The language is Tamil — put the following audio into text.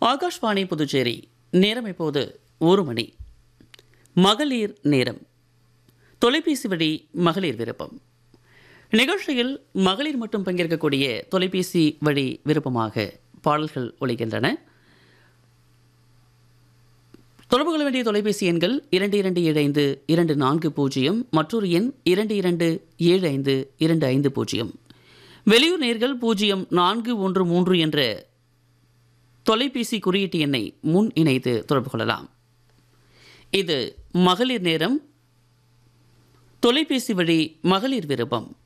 ஆகாஷ்வாணி புதுச்சேரி நேரம் இப்போது ஒரு மணி மகளிர் நேரம் தொலைபேசி வழி மகளிர் விருப்பம் நிகழ்ச்சியில் மகளிர் மட்டும் பங்கேற்கக்கூடிய தொலைபேசி வழி விருப்பமாக பாடல்கள் ஒலிக்கின்றன தொடர்பு கொள்ள வேண்டிய தொலைபேசி எண்கள் இரண்டு இரண்டு ஏழு ஐந்து இரண்டு நான்கு பூஜ்ஜியம் மற்றொரு எண் இரண்டு இரண்டு ஏழு ஐந்து இரண்டு ஐந்து பூஜ்ஜியம் வெளியூர் நேர்கள் பூஜ்ஜியம் நான்கு ஒன்று மூன்று என்ற தொலைபேசி குறியீட்டு எண்ணை முன் இணைத்து தொடர்பு கொள்ளலாம் இது மகளிர் நேரம் தொலைபேசி வழி மகளிர் விருப்பம்